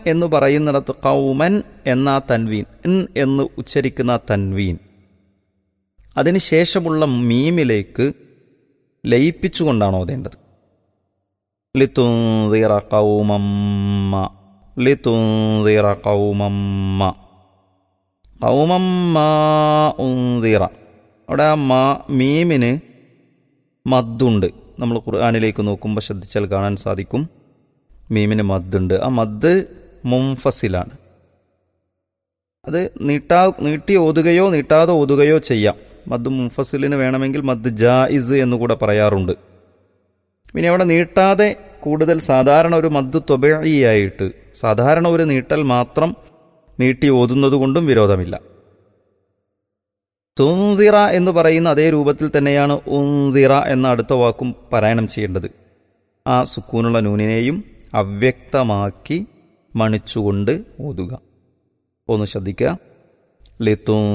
എന്ന് പറയുന്നിടത്ത് കൗമൻ എന്ന ആ തൻവീൻ ഇൻ എന്ന് ഉച്ചരിക്കുന്ന ആ തൻവീൻ അതിന് ശേഷമുള്ള മീമിലേക്ക് ലയിപ്പിച്ചുകൊണ്ടാണ് ഓതേണ്ടത് ലിത്തുന്തിറ കൗമമ്മ ലിത്തുന്തിറ കൗമമ്മ കൗമമ്മ ഉന്തിറ അവിടെ ആ മാ മീമിന് മദ്ദുണ്ട് നമ്മൾ ഖുർആാനിലേക്ക് നോക്കുമ്പോൾ ശ്രദ്ധിച്ചാൽ കാണാൻ സാധിക്കും മീമിന് മദ്ദുണ്ട് ആ മദ് മുംഫസിലാണ് അത് നീട്ടാ നീട്ടി ഓതുകയോ നീട്ടാതെ ഓതുകയോ ചെയ്യാം മദ് മുംഫസിലിന് വേണമെങ്കിൽ മദ് ജായിസ് എന്ന് കൂടെ പറയാറുണ്ട് പിന്നെ അവിടെ നീട്ടാതെ കൂടുതൽ സാധാരണ ഒരു മദ് തൊബയായിട്ട് സാധാരണ ഒരു നീട്ടൽ മാത്രം നീട്ടി ഓതുന്നത് കൊണ്ടും വിരോധമില്ല തുന്തിറ എന്ന് പറയുന്ന അതേ രൂപത്തിൽ തന്നെയാണ് ഉന്തിറ എന്ന അടുത്ത വാക്കും പാരായണം ചെയ്യേണ്ടത് ആ സുക്കൂനുള്ള നൂനിനെയും അവ്യക്തമാക്കി മണിച്ചുകൊണ്ട് ഓതുക ഒന്ന് ശ്രദ്ധിക്കുക ലിത്തു